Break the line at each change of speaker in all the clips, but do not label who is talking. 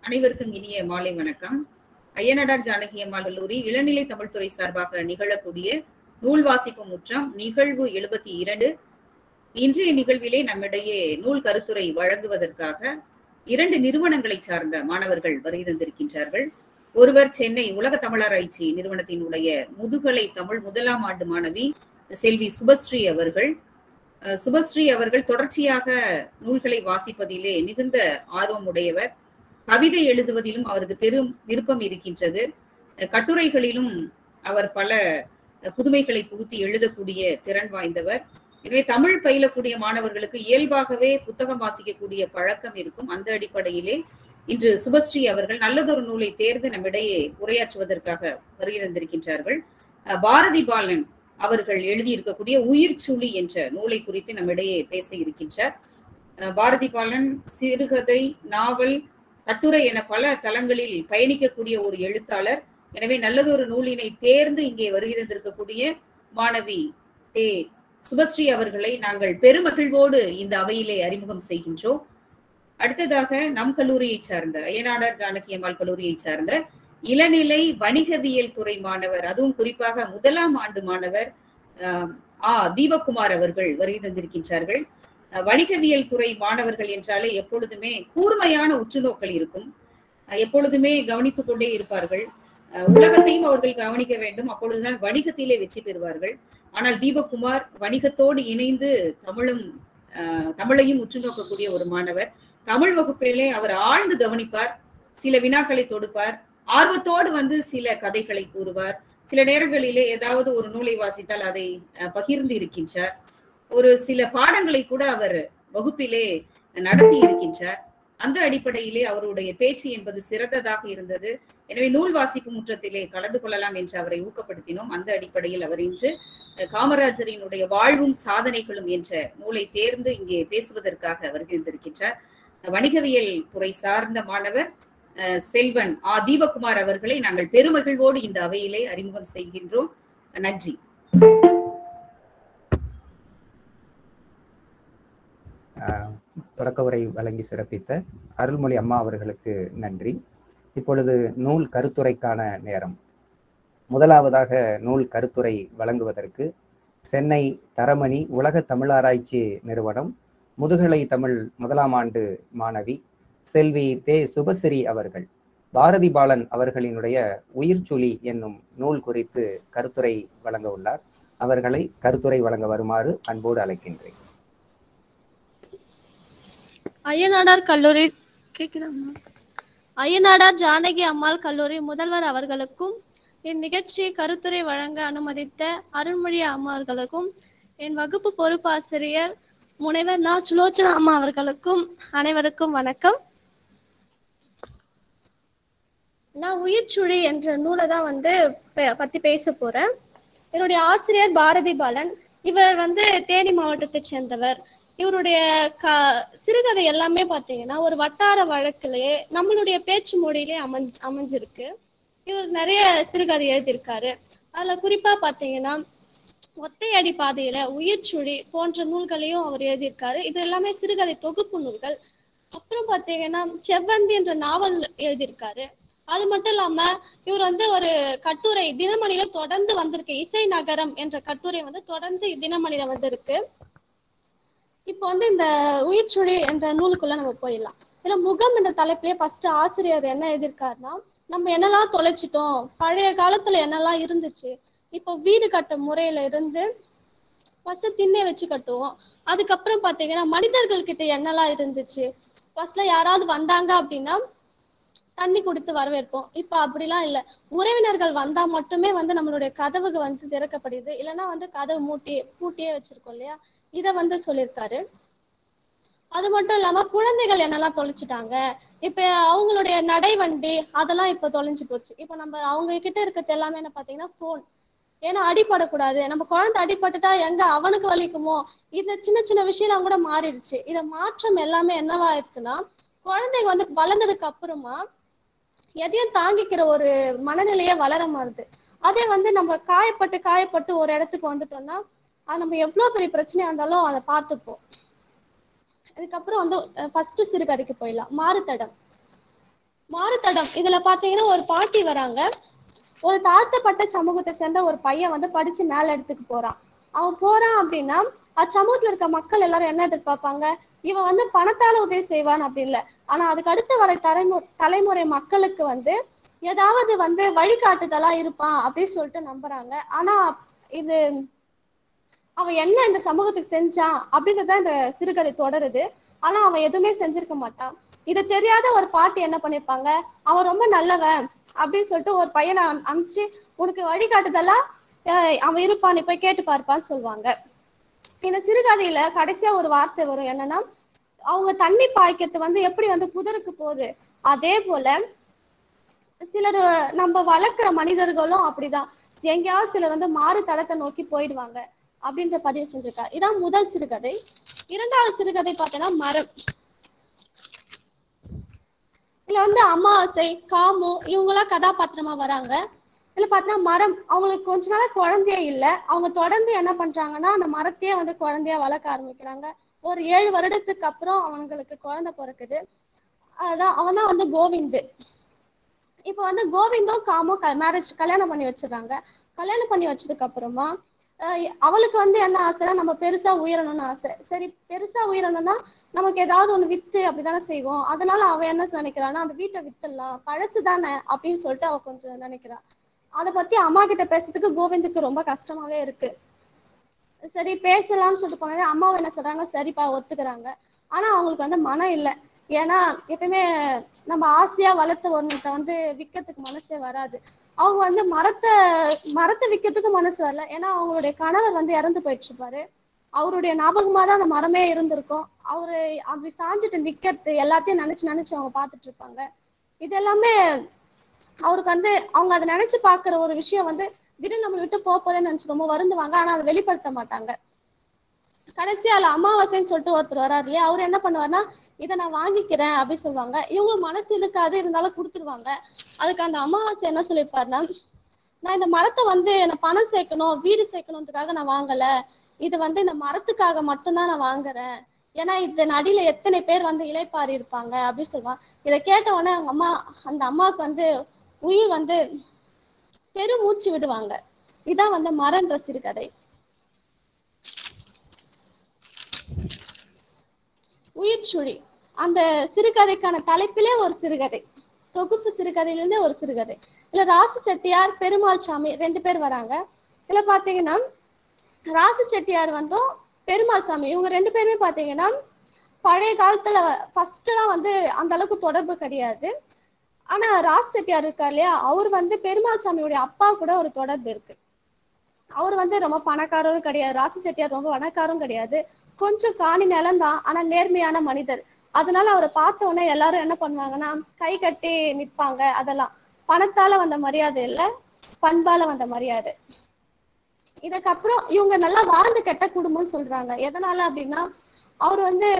அனைவருக்கும் இனிய மாலை வணக்கம் ஐயனடார் ஜானகி அம்மாள் கல்லூரி இளநிலை தமிழ்துறை சார்பாக நிகழக்கூடிய நூல் வாசிப்பு முற்றம் நிகழ்வு எழுபத்தி இரண்டு இன்றைய நிகழ்விலே நம்மிடையே நூல் கருத்துரை வழங்குவதற்காக இரண்டு நிறுவனங்களை சார்ந்த மாணவர்கள் வருகை தந்திருக்கின்றார்கள் ஒருவர் சென்னை உலக தமிழராய்ச்சி நிறுவனத்தினுடைய முதுகலை தமிழ் முதலாம் ஆண்டு மாணவி செல்வி சுபஸ்ரீ அவர்கள் சுபஸ்ரீ அவர்கள் தொடர்ச்சியாக நூல்களை வாசிப்பதிலே மிகுந்த ஆர்வம் உடையவர் கவிதை எழுதுவதிலும் அவருக்கு பெரும் விருப்பம் இருக்கின்றது கட்டுரைகளிலும் அவர் பல புதுமைகளை புகுத்தி எழுதக்கூடிய திறன் வாய்ந்தவர் எனவே தமிழ் பயிலக்கூடிய மாணவர்களுக்கு இயல்பாகவே புத்தகம் வாசிக்கக்கூடிய பழக்கம் இருக்கும் அந்த அடிப்படையிலே இன்று சுபஸ்ரீ அவர்கள் நல்லதொரு நூலை தேர்ந்து நம்மிடையே உரையாற்றுவதற்காக வருகை தந்திருக்கின்றார்கள் பாரதி பாலன் அவர்கள் எழுதியிருக்கக்கூடிய உயிர் சுழி என்ற நூலை குறித்து நம்மிடையே பேச இருக்கின்றார் பாரதி பாலன் சிறுகதை நாவல் கட்டுரை என பல தளங்களில் பயணிக்கக்கூடிய ஒரு எழுத்தாளர் எனவே நல்லதொரு நூலினை தேர்ந்து இங்கே வருகை தந்திருக்கக்கூடிய மாணவி தே சுபஸ்ரீ அவர்களை நாங்கள் பெருமகிழ்வோடு இந்த அவையிலே அறிமுகம் செய்கின்றோம் அடுத்ததாக நம் கல்லூரியை சார்ந்த அய்யனாடார் ஜானகி அம்மாள் கல்லூரியை சார்ந்த இளநிலை வணிகவியல் துறை மாணவர் அதுவும் குறிப்பாக முதலாம் ஆண்டு மாணவர் ஆ தீபக்குமார் அவர்கள் வருகை தந்திருக்கின்றார்கள் வணிகவியல் துறை மாணவர்கள் என்றாலே எப்பொழுதுமே கூர்மையான உற்றுநோக்கல் இருக்கும் எப்பொழுதுமே கவனித்துக் கொண்டே இருப்பார்கள் உலகத்தையும் அவர்கள் கவனிக்க வேண்டும் அப்பொழுதுதான் வணிகத்திலே வெற்றி பெறுவார்கள் ஆனால் தீபக்குமார் வணிகத்தோடு இணைந்து தமிழும் தமிழையும் உற்று நோக்கக்கூடிய ஒரு மாணவர் தமிழ் வகுப்பிலே அவர் ஆழ்ந்து கவனிப்பார் சில வினாக்களை தொடுப்பார் ஆர்வத்தோடு வந்து சில கதைகளை கூறுவார் சில நேரங்களிலே ஏதாவது ஒரு நூலை வாசித்தால் அதை பகிர்ந்து இருக்கின்றார் ஒரு சில பாடங்களை கூட அவர் வகுப்பிலே நடத்தி இருக்கின்றார் அந்த அடிப்படையிலே அவருடைய பேச்சு என்பது சிறந்ததாக இருந்தது எனவே நூல் வாசிப்பு முற்றத்திலே கலந்து கொள்ளலாம் என்று அவரை ஊக்கப்படுத்தினோம் அந்த அடிப்படையில் அவர் இன்று காமராஜரினுடைய வாழ்வும் சாதனைகளும் என்ற நூலை தேர்ந்து இங்கே பேசுவதற்காக வருகின்றிருக்கின்றார் வணிகவியல் துறை சார்ந்த மாணவர் செல்வன் ஆ தீபகுமார் அவர்களை நாங்கள் பெருமகிழ்வோடு இந்த அவையிலே அறிமுகம் செய்கின்றோம் நன்றி
தொடக்க உரை வழங்கி சிறப்பித்த அருள்மொழி அம்மா அவர்களுக்கு நன்றி இப்பொழுது நூல் கருத்துரைக்கான நேரம் முதலாவதாக நூல் கருத்துரை வழங்குவதற்கு சென்னை தரமணி உலக தமிழாராய்ச்சி நிறுவனம் முதுகலை தமிழ் முதலாம் ஆண்டு மாணவி செல்வி தே சுபஸ்ரீ அவர்கள் பாரதி பாலன் அவர்களினுடைய உயிர்ச்சுழி என்னும் நூல் குறித்து கருத்துரை வழங்க உள்ளார் அவர்களை கருத்துரை வழங்க வருமாறு அன்போடு அழைக்கின்றேன்
அய்யநாடார் கல்லூரி கேக்குதாமா அய்யநாடார் ஜானகி அம்மாள் கல்லூரி முதல்வர் அவர்களுக்கும் இந்நிகழ்ச்சியை கருத்துரை வழங்க அனுமதித்த அருண்மொழி அம்மா அவர்களுக்கும் என் வகுப்பு பொறுப்பாசிரியர் முனைவர் நா சுலோச்சனா அம்மா அவர்களுக்கும் அனைவருக்கும் வணக்கம் நான் உயிர்ச்சுழி என்ற நூலை தான் வந்து பத்தி பேச போறேன் என்னுடைய ஆசிரியர் பாரதி பாலன் இவர் வந்து தேனி மாவட்டத்தை சேர்ந்தவர் இவருடைய க சிறுகதை எல்லாமே பார்த்தீங்கன்னா ஒரு வட்டார வழக்கிலேயே நம்மளுடைய பேச்சு மொழியிலே அமைஞ்சு அமைஞ்சிருக்கு இவர் நிறைய சிறுகதை எழுதியிருக்காரு அதுல குறிப்பா பார்த்தீங்கன்னா ஒத்தையடி பாதையில உயிர்ச்சுழி போன்ற நூல்களையும் அவர் எழுதியிருக்காரு இது எல்லாமே சிறுகதை தொகுப்பு நூல்கள் அப்புறம் பார்த்தீங்கன்னா செவ்வந்தி என்ற நாவல் எழுதியிருக்காரு அது மட்டும் இல்லாம இவர் வந்து ஒரு கட்டுரை தினமணியில தொடர்ந்து வந்திருக்கு இசை நகரம் என்ற கட்டுரை வந்து தொடர்ந்து தினமணியில வந்திருக்கு இப்போ வந்து இந்த உயிர்ச்சுழி என்ற நூலுக்குள்ள நம்ம போயிடலாம் இதுல முகம் என்ற தலைப்பிலே ஃபர்ஸ்ட் ஆசிரியர் என்ன எழுதியிருக்காருன்னா நம்ம என்னெல்லாம் தொலைச்சிட்டோம் பழைய காலத்துல என்னெல்லாம் இருந்துச்சு இப்போ வீடு கட்ட முறையில இருந்து ஃபர்ஸ்ட் திண்ணை வச்சு கட்டுவோம் அதுக்கப்புறம் பாத்தீங்கன்னா மனிதர்கள் கிட்ட என்னெல்லாம் இருந்துச்சு ஃபர்ஸ்ட்ல யாராவது வந்தாங்க அப்படின்னா தண்ணி கொடுத்து வரவேற்போம் இப்ப அப்படிலாம் இல்ல உறவினர்கள் வந்தா மட்டுமே வந்து நம்மளுடைய கதவுக்கு வந்து திறக்கப்படுது இல்லைன்னா வந்து கதவு மூட்டி பூட்டியே வச்சிருக்கோம் இல்லையா இத வந்து சொல்லியிருக்காரு அது மட்டும் இல்லாம குழந்தைகள் என்னெல்லாம் தொலைச்சிட்டாங்க இப்ப அவங்களுடைய நடைவண்டி அதெல்லாம் இப்ப தொலைஞ்சு போச்சு இப்ப நம்ம அவங்க கிட்ட இருக்கிறது எல்லாமே என்ன பாத்தீங்கன்னா போன் ஏன்னா அடிபடக்கூடாது நம்ம குழந்தை அடிபட்டுட்டா எங்க அவனுக்கு வலிக்குமோ இந்த சின்ன சின்ன விஷயம் கூட மாறிடுச்சு இத மாற்றம் எல்லாமே என்னவா இருக்குன்னா குழந்தைங்க வந்து வளர்ந்ததுக்கு அப்புறமா எதையும் தாங்கிக்கிற ஒரு மனநிலையே வளர மாறுது அதே வந்து நம்ம காயப்பட்டு காயப்பட்டு ஒரு இடத்துக்கு வந்துட்டோம்னா அது நம்ம எவ்வளவு பெரிய பிரச்சனையா இருந்தாலும் அதை பார்த்துப்போம் அதுக்கப்புறம் வந்து ஃபர்ஸ்ட் சிறுகதைக்கு போயிடலாம் மாறுத்தடம் மாறுத்தடம் இதுல பாத்தீங்கன்னா ஒரு பாட்டி வராங்க ஒரு தாழ்த்தப்பட்ட சமூகத்தை சேர்ந்த ஒரு பையன் வந்து படிச்சு மேல இடத்துக்கு போறான் அவன் போறான் அப்படின்னா அச்சமூகத்துல இருக்க மக்கள் எல்லாரும் என்ன எதிர்பார்ப்பாங்க இவன் வந்து பணத்தால உதவி செய்வான் அப்படி இல்லை ஆனா அதுக்கு அடுத்து வர தலைமு தலைமுறை மக்களுக்கு வந்து ஏதாவது வந்து வழிகாட்டுதலா இருப்பான் அப்படின்னு சொல்லிட்டு நம்புறாங்க ஆனா இது அவன் என்ன இந்த சமூகத்துக்கு செஞ்சான் அப்படின்றத இந்த சிறுகதை தொடருது ஆனா அவன் எதுவுமே செஞ்சிருக்க மாட்டான் இது தெரியாத ஒரு பாட்டி என்ன பண்ணிருப்பாங்க அவன் ரொம்ப நல்லவன் அப்படின்னு சொல்லிட்டு ஒரு பையனை அனு- அனுப்பிச்சு உனக்கு வழிகாட்டுதலா அஹ் அவன் இருப்பான் நீ போய் கேட்டு பார்ப்பான்னு சொல்லுவாங்க இந்த சிறுகதையில கடைசியா ஒரு வார்த்தை வரும் என்னன்னா அவங்க தண்ணி பாய்க்கிறது வந்து எப்படி வந்து புதருக்கு போகுது அதே போல சிலர் நம்ம வளர்க்குற மனிதர்களும் அப்படிதான் எங்கேயாவது சிலர் வந்து மாறு தடத்தை நோக்கி போயிடுவாங்க அப்படின்ற பதிவு செஞ்சிருக்கா இதான் முதல் சிறுகதை இரண்டாவது சிறுகதை பார்த்தீங்கன்னா மரம் இதுல வந்து அமாவாசை காமு இவங்கெல்லாம் கதாபாத்திரமா வராங்க இதுல பார்த்தீங்கன்னா மரம் அவங்களுக்கு கொஞ்ச நாளா குழந்தையே இல்லை அவங்க தொடர்ந்து என்ன பண்றாங்கன்னா அந்த மரத்தையே வந்து குழந்தையா வளர்க்க ஆரம்பிக்கிறாங்க ஒரு ஏழு வருடத்துக்கு அப்புறம் அவங்களுக்கு குழந்தை பிறக்குது அதான் அவன் தான் வந்து கோவிந்து இப்போ வந்து கோவிந்தும் காமும் மேரேஜ் கல்யாணம் பண்ணி வச்சிடுறாங்க கல்யாணம் பண்ணி வச்சதுக்கு அப்புறமா அஹ் அவளுக்கு வந்து என்ன ஆசைனா நம்ம பெருசா உயரணும்னு ஆசை சரி பெருசா உயரணும்னா நமக்கு ஏதாவது ஒண்ணு வித்து அப்படிதானே செய்வோம் அதனால அவ என்ன நினைக்கிறான்னா அந்த வீட்டை வித்துடலாம் பழசு தானே அப்படின்னு சொல்லிட்டு அவ கொஞ்சம் நினைக்கிறா அதை பத்தி அம்மா கிட்ட பேசுறதுக்கு கோவிந்துக்கு ரொம்ப கஷ்டமாவே இருக்கு சரி பேசலாம்னு சொல்லிட்டு போனதே அம்மாவை என்ன சொல்றாங்க சரிப்பா ஒத்துக்கிறாங்க ஆனா அவங்களுக்கு வந்து மனம் இல்லை ஏன்னா எப்பயுமே நம்ம ஆசையா வளர்த்த ஒருத்த வந்து விற்கிறதுக்கு மனசே வராது அவங்க வந்து மரத்தை மரத்தை விற்கிறதுக்கு மனசு வரல ஏன்னா அவங்களுடைய கணவர் வந்து இறந்து போயிட்டு இருப்பாரு அவருடைய ஞாபகமா தான் அந்த மரமே இருந்திருக்கும் அவரு அப்படி சாஞ்சிட்டு நிக்கிறது எல்லாத்தையும் நினைச்சு நினைச்சு அவங்க பார்த்துட்டு இருப்பாங்க இது எல்லாமே அவருக்கு வந்து அவங்க அதை நினைச்சு பாக்குற ஒரு விஷயம் வந்து திடீர்னு நம்மளை விட்டு போக போதேன்னு நினைச்சு ரொம்ப வருந்துவாங்க ஆனா அதை வெளிப்படுத்த மாட்டாங்க கடைசியா அதுல அமாவாசைன்னு சொல்லிட்டு ஒருத்தர் வராரு இல்லையா அவர் என்ன பண்ணுவாருன்னா இதை நான் வாங்கிக்கிறேன் அப்படின்னு சொல்லுவாங்க இவங்க மனசு இருக்காது இருந்தாலும் கொடுத்துருவாங்க அதுக்கு அந்த அமாவாசை என்ன சொல்லியிருப்பாருன்னா நான் இந்த மரத்தை வந்து நான் பணம் சேர்க்கணும் வீடு சேர்க்கணுன்றதுக்காக நான் வாங்கல இது வந்து இந்த மரத்துக்காக மட்டும்தான் நான் வாங்குறேன் ஏன்னா இந்த நடியில எத்தனை பேர் வந்து இலைப்பாரி இருப்பாங்க அப்படின்னு சொல்லுவான் இதை கேட்ட உடனே அவங்க அம்மா அந்த அம்மாவுக்கு வந்து உயிர் வந்து பெருமூச்சு விடுவாங்க இதான் வந்து மரன்ற சிறுகதை உயிர்ச்சுழி அந்த சிறுகதைக்கான தலைப்பிலே ஒரு சிறுகதை தொகுப்பு சிறுகதையிலிருந்தே ஒரு சிறுகதை இதுல ராசு செட்டியார் பெருமாள் சாமி ரெண்டு பேர் வராங்க இதுல பாத்தீங்கன்னா ராசு செட்டியார் வந்தும் பெருமாள் சாமி இவங்க ரெண்டு பேருமே பாத்தீங்கன்னா பழைய காலத்துல ஃபர்ஸ்ட் எல்லாம் வந்து அந்த அளவுக்கு தொடர்பு கிடையாது ஆனா ராசு செட்டியார் இருக்கார் இல்லையா அவர் வந்து பெருமாள் சாமியுடைய அப்பா கூட ஒரு தொடர்பு இருக்கு அவர் வந்து ரொம்ப பணக்காரரும் கிடையாது ராசி செட்டியார் ரொம்ப பணக்காரும் கிடையாது கொஞ்சம் காணி நிலம் தான் ஆனா நேர்மையான மனிதர் அதனால அவரை பார்த்த உடனே எல்லாரும் என்ன பண்ணுவாங்கன்னா கை கட்டி நிற்பாங்க அதெல்லாம் பணத்தால வந்த மரியாதை இல்ல பண்பால வந்த மரியாதை இதுக்கப்புறம் இவங்க நல்லா வாழ்ந்து கெட்ட குடும்பம்னு சொல்றாங்க எதனால அப்படின்னா அவர் வந்து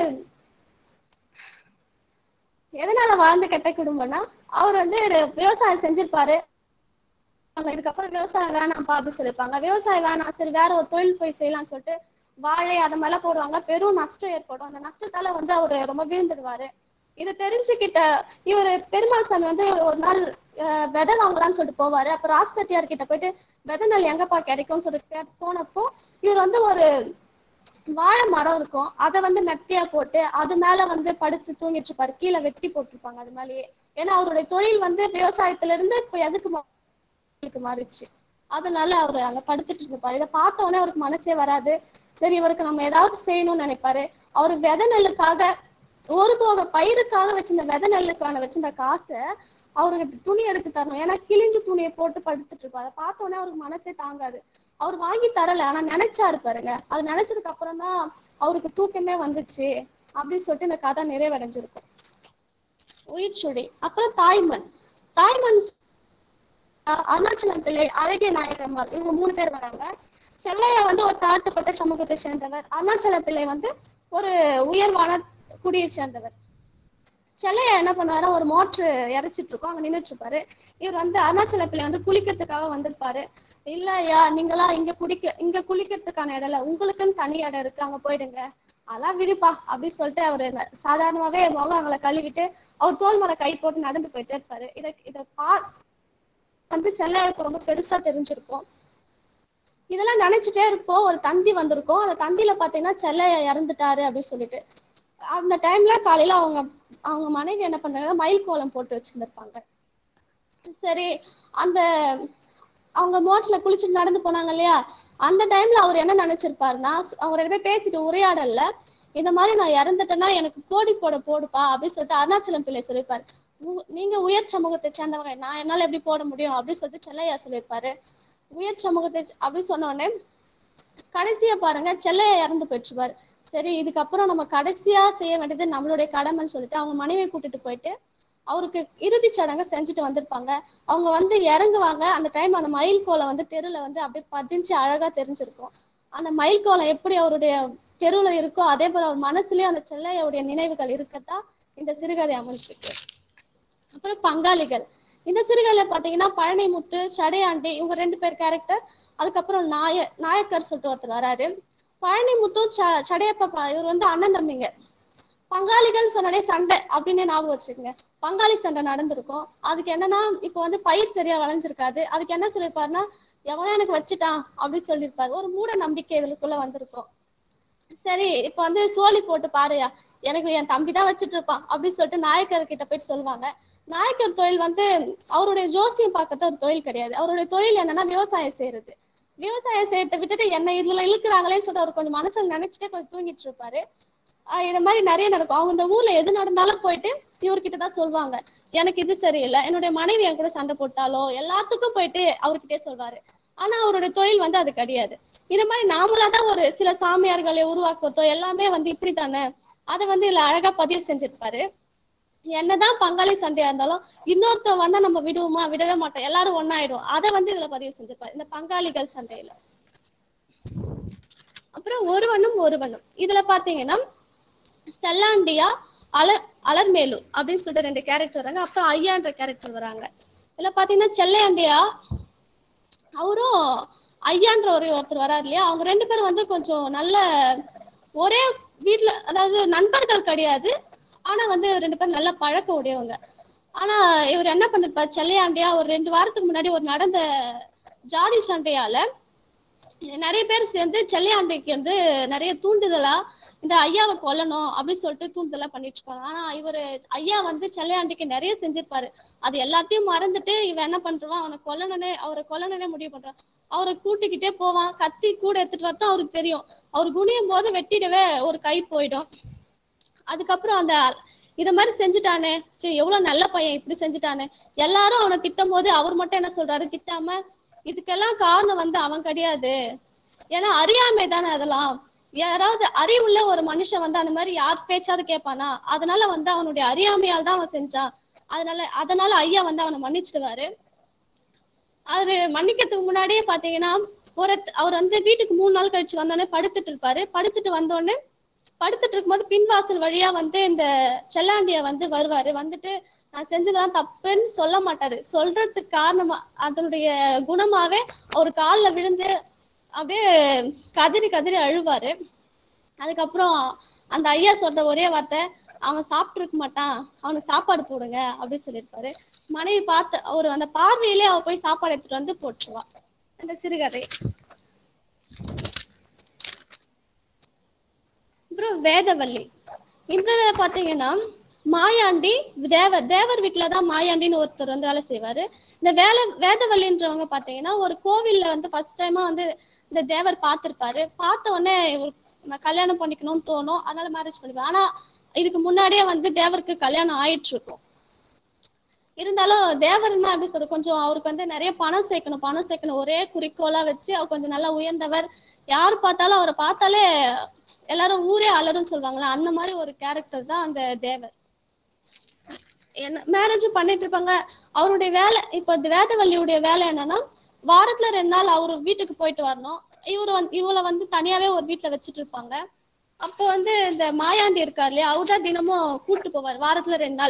எதனால வாழ்ந்து கெட்ட குடும்பம்னா அவர் வந்து விவசாயம் செஞ்சிருப்பாரு அவங்க இதுக்கப்புறம் விவசாயம் வேணாம்ப்பா அப்படின்னு சொல்லியிருப்பாங்க விவசாயம் வேணாம் சரி வேற ஒரு தொழில் போய் செய்யலாம்னு சொல்லிட்டு வாழை அது மேல போடுவாங்க பெரும் நஷ்டம் ஏற்படும் அந்த நஷ்டத்தால வந்து அவரு ரொம்ப வீழ்ந்துடுவாரு இதை தெரிஞ்சுக்கிட்ட இவர் பெருமாள் சாமி வந்து ஒரு நாள் அஹ், விதை வாங்கலாம்னு சொல்லிட்டு போவாரு அப்ப ராஸ் செட்டியார் கிட்ட போயிட்டு விதை நெல் எங்கப்பா கிடைக்கும்னு சொல்லிட்டு கே- போனப்போ இவர் வந்து ஒரு வாழை மரம் இருக்கும் அதை வந்து மெத்தையா போட்டு அது மேல வந்து படுத்து தூங்கிட்டு இருப்பாரு கீழே வெட்டி போட்டிருப்பாங்க அது மேலேயே ஏன்னா அவருடைய தொழில் வந்து விவசாயத்துல இருந்து இப்ப எதுக்கு மா- தொழிலுக்கு மாறிடுச்சு அதனால அவர் அங்க படுத்துட்டு இருப்பாரு இதை பார்த்த உடனே அவருக்கு மனசே வராது சரி இவருக்கு நம்ம ஏதாவது செய்யணும்னு நினைப்பாரு அவர் விதை நெல்லுக்காக ஒரு போக பயிருக்காக வச்சிருந்த விதை நெல்லுக்கான வச்சிருந்த காசை அவருக்கு துணி எடுத்து தரணும் ஏன்னா கிழிஞ்சு துணியை போட்டு படுத்துட்டு இருப்பாரு பார்த்த உடனே அவருக்கு மனசே தாங்காது அவர் வாங்கி தரல ஆனா நினைச்சாரு பாருங்க அது நினைச்சதுக்கு அப்புறம் தான் அவருக்கு தூக்கமே வந்துச்சு அப்படின்னு சொல்லிட்டு இந்த கதை நிறைவடைஞ்சிருக்கும் உயிர்ச்சுடி அப்புறம் தாய்மண் தாய்மண் அஹ் அருணாச்சலம் பிள்ளை அழகிய நாயகம்மாள் இவங்க மூணு பேர் வராங்க செல்லையா வந்து ஒரு தாழ்த்தப்பட்ட சமூகத்தை சேர்ந்தவர் அருணாச்சல பிள்ளை வந்து ஒரு உயர்வான குடியை சேர்ந்தவர் செல்லையா என்ன பண்ணுவாரு ஒரு மோட்ரு இறைச்சிட்டு இருக்கோம் அங்க நின்னுட்டு இருப்பாரு இவர் வந்து அருணாச்சல பிள்ளை வந்து குளிக்கிறதுக்காக வந்திருப்பாரு இல்லையா நீங்களா இங்க குடிக்க இங்க குளிக்கிறதுக்கான இடம் இல்ல உங்களுக்குன்னு தனி இடம் இருக்கு அங்க போயிடுங்க அதெல்லாம் விடுப்பா அப்படின்னு சொல்லிட்டு அவரு ந- சாதாரணமாவே முகம் அவங்கள கழுவிட்டு அவர் தோல் மேல கை போட்டு நடந்து போயிட்டே இருப்பாரு இத இத பா வந்து செல்லையாவுக்கு ரொம்ப பெருசா தெரிஞ்சிருக்கும் இதெல்லாம் நினைச்சிட்டே இருப்போம் ஒரு தந்தி வந்திருக்கும் அந்த தந்தியில பாத்தீங்கன்னா செல்லையா இறந்துட்டாரு அப்படின்னு சொல்லிட்டு அந்த டைம்ல காலையில அவங்க அவங்க மனைவி என்ன பண்றாங்க மயில் கோலம் போட்டு வச்சிருந்திருப்பாங்க சரி அந்த அவங்க மோட்டர்ல குளிச்சுட்டு நடந்து போனாங்க இல்லையா அந்த டைம்ல அவர் என்ன நினைச்சிருப்பாருன்னா சு- அவங்க ரெண்டு பேரும் பேசிட்டு உரையாடல்ல இந்த மாதிரி நான் இறந்துட்டேன்னா எனக்கு கோடி போட போடுப்பா அப்படின்னு சொல்லிட்டு அருணாச்சலம் பிள்ளை சொல்லியிருப்பாரு உ- நீங்க உயர் சமூகத்தை சேர்ந்தவங்க நான் என்னால எப்படி போட முடியும் அப்படின்னு சொல்லிட்டு செல்லையா சொல்லியிருப்பாரு உயர் சமூகத்தை சே- அப்படி சொன்ன உடனே கடைசியா பாருங்க செல்லையா இறந்து போயிடுச்சுப்பாரு சரி இதுக்கப்புறம் நம்ம கடைசியா செய்ய வேண்டியது நம்மளுடைய கடமைன்னு சொல்லிட்டு அவங்க மனைவியை கூட்டிட்டு போயிட்டு அவருக்கு இறுதிச் சடங்கை செஞ்சுட்டு வந்திருப்பாங்க அவங்க வந்து இறங்குவாங்க அந்த டைம் அந்த மயில் கோலம் வந்து தெருல வந்து அப்படியே பதிஞ்சு அழகா தெரிஞ்சிருக்கும் அந்த மயில் கோலம் எப்படி அவருடைய தெருவுல இருக்கோ அதே போல அவர் மனசுலயும் அந்த செல்லையோடைய நினைவுகள் இருக்கத்தான் இந்த சிறுகதை அமைஞ்சிருக்கு அப்புறம் பங்காளிகள் இந்த சிறுகதையில பாத்தீங்கன்னா பழனிமுத்து சடையாண்டி இவங்க ரெண்டு பேர் கேரக்டர் அதுக்கப்புறம் நாய நாயக்கர் சொல்லிட்டு ஒருத்தர் வராரு பழனிமுத்தும் ச சடையப்பா ப- இவர் வந்து அண்ணன் தம்பிங்க பங்காளிகள் சொன்னோடனே சண்டை அப்படின்னு ஞாபகம் வச்சுக்கோங்க பங்காளி சண்டை நடந்திருக்கும் அதுக்கு என்னன்னா இப்போ வந்து பயிர் சரியா விளைஞ்சிருக்காது அதுக்கு என்ன சொல்லியிருப்பாருன்னா எவனோ எனக்கு வச்சுட்டான் அப்படின்னு சொல்லியிருப்பாரு ஒரு மூட நம்பிக்கை இதுக்குள்ள வந்திருக்கும் சரி இப்போ வந்து சோழி போட்டு பாருயா எனக்கு என் தம்பி தான் வச்சுட்டு இருப்பான் அப்படின்னு சொல்லிட்டு நாயக்கர் கிட்ட போயிட்டு சொல்லுவாங்க நாயக்கர் தொழில் வந்து அவருடைய ஜோசியம் பார்க்கறது ஒரு தொழில் கிடையாது அவருடைய தொழில் என்னன்னா விவசாயம் செய்யறது விவசாயம் செய்யறதை விட்டுட்டு என்ன இதுல இழுக்கிறாங்களேன்னு சொல்லிட்டு அவர் கொஞ்சம் மனசுல நினைச்சிட்டே கொஞ்சம் தூங்கிட்டு இருப்பாரு ஆஹ் இந்த மாதிரி நிறைய நடக்கும் அவங்க இந்த ஊர்ல எது நடந்தாலும் போயிட்டு இவர்கிட்ட தான் சொல்லுவாங்க எனக்கு இது சரியில்லை என்னுடைய மனைவி என் கூட சண்டை போட்டாலோ எல்லாத்துக்கும் போயிட்டு அவர்கிட்டயே சொல்வாரு ஆனா அவருடைய தொழில் வந்து அது கிடையாது இது மாதிரி நாமளா தான் ஒரு சில சாமியார்களை உருவாக்குறதோ எல்லாமே வந்து இப்படித்தானே அதை வந்து இதுல அழகா பதிவு செஞ்சிருப்பாரு என்னதான் பங்காளி சண்டையா இருந்தாலும் இன்னொருத்தன் வந்தா நம்ம விடுவோமா விடவே மாட்டோம் எல்லாரும் ஒன்னாயிடும் அதை வந்து இதுல பதிவு செஞ்சிருப்பாரு இந்த பங்காளிகள் சண்டையில அப்புறம் ஒருவனும் ஒருவனும் இதுல பாத்தீங்கன்னா செல்லாண்டியா அலர் அலர்மேலு அப்படின்னு சொல்லிட்டு ரெண்டு கேரக்டர் வராங்க அப்புறம் ஐயான்ற கேரக்டர் வராங்க இதுல பாத்தீங்கன்னா செல்லையாண்டியா அவரும் ஐயான்ற ஒரு ஒருத்தர் வராரு இல்லையா அவங்க ரெண்டு பேரும் வந்து கொஞ்சம் நல்ல ஒரே வீட்ல அதாவது நண்பர்கள் கிடையாது ஆனா வந்து ரெண்டு பேரும் நல்ல பழக்கம் உடையவங்க ஆனா இவர் என்ன பண்ணிருப்பார் செல்லையாண்டியா ஒரு ரெண்டு வாரத்துக்கு முன்னாடி ஒரு நடந்த ஜாதி சண்டையால நிறைய பேர் சேர்ந்து செல்லையாண்டைக்கு வந்து நிறைய தூண்டுதலா இந்த ஐயாவை கொல்லணும் அப்படின்னு சொல்லிட்டு தூண்டுதலா பண்ணிட்டு இருப்பாங்க ஆனா இவரு ஐயா வந்து செல்லையாண்டிக்கு நிறைய செஞ்சிருப்பாரு அது எல்லாத்தையும் மறந்துட்டு இவன் என்ன பண்றான் அவனை கொல்லணும்னே அவரை கொல்லணும்னே முடிவு பண்றான் அவரை கூட்டிக்கிட்டே போவான் கத்தி கூட எடுத்துட்டு வரதான் அவருக்கு தெரியும் அவர் குனியும் போது வெட்டிடவே ஒரு கை போயிடும் அதுக்கப்புறம் அந்த இத மாதிரி செஞ்சுட்டானே சரி எவ்வளவு நல்ல பையன் இப்படி செஞ்சுட்டானே எல்லாரும் அவனை திட்டும் போது அவர் மட்டும் என்ன சொல்றாரு திட்டாம இதுக்கெல்லாம் காரணம் வந்து அவன் கிடையாது ஏன்னா அறியாமை தானே அதெல்லாம் யாராவது அறிவுள்ள ஒரு மனுஷன் வந்து அந்த மாதிரி யார் பேச்சாவது கேட்பானா அதனால வந்து அவனுடைய அறியாமையால் தான் அவன் செஞ்சான் அதனால அதனால ஐயா வந்து அவனை மன்னிச்சிடுவாரு அவரு மன்னிக்கிறதுக்கு முன்னாடியே பாத்தீங்கன்னா ஒரு அவர் வந்து வீட்டுக்கு மூணு நாள் கழிச்சு வந்தோடனே படுத்துட்டு இருப்பாரு படுத்துட்டு வந்தோடனே படுத்துட்டு இருக்கும்போது பின்வாசல் வழியா வந்து இந்த செல்லாண்டிய வந்து வருவாரு வந்துட்டு நான் செஞ்சதெல்லாம் தப்புன்னு சொல்ல மாட்டாரு சொல்றதுக்கு காரணமா அதனுடைய குணமாவே அவர் காலில் விழுந்து அப்படியே கதறி கதறி அழுவாரு அதுக்கப்புறம் அந்த ஐயா சொல்ற ஒரே வார்த்தை அவன் சாப்பிட்டு இருக்க மாட்டான் அவனுக்கு சாப்பாடு போடுங்க அப்படின்னு சொல்லியிருப்பாரு மனைவி பார்த்து அவர் அந்த பார்வையிலே அவ போய் சாப்பாடு எடுத்துட்டு வந்து போட்டுருவா அந்த சிறுகதை அப்புறம் வேதவள்ளி இதுல பாத்தீங்கன்னா மாயாண்டி தேவர் தேவர் வீட்டுலதான் மாயாண்டின்னு ஒருத்தர் வந்து வேலை செய்வாரு இந்த வேலை வேதவள்ளின்றவங்க பாத்தீங்கன்னா ஒரு கோவில்ல வந்து ஃபர்ஸ்ட் டைமா வந்து இந்த தேவர் பார்த்திருப்பாரு பார்த்த உடனே இவருக்கு நான் கல்யாணம் பண்ணிக்கணும்னு தோணும் அதனால மேரேஜ் பண்ணிப்பாரு ஆனா இதுக்கு முன்னாடியே வந்து தேவருக்கு கல்யாணம் ஆயிட்டு இருக்கும் இருந்தாலும் தேவர்னா எப்படி சொல்ற கொஞ்சம் அவருக்கு வந்து நிறைய பணம் சேர்க்கணும் பணம் சேர்க்கணும் ஒரே குறிக்கோளா வச்சு அவர் கொஞ்சம் நல்லா உயர்ந்தவர் யார் பார்த்தாலும் அவரை பார்த்தாலே எல்லாரும் ஊரே அலறுன்னு சொல்லுவாங்களா அந்த மாதிரி ஒரு கேரக்டர் தான் அந்த தேவர் என்ன மேரேஜும் பண்ணிட்டு இருப்பாங்க அவருடைய வேலை இப்போ இந்த வேதவள்ளியுடைய வேலை என்னன்னா வாரத்துல ரெண்டு நாள் அவரு வீட்டுக்கு போயிட்டு வரணும் இவரு வந்து இவளை வந்து தனியாவே ஒரு வீட்டுல வச்சுட்டு இருப்பாங்க அப்போ வந்து இந்த மாயாண்டி இருக்கார் இல்லையா அவர் தான் தினமும் கூட்டு போவார் வாரத்துல ரெண்டு நாள்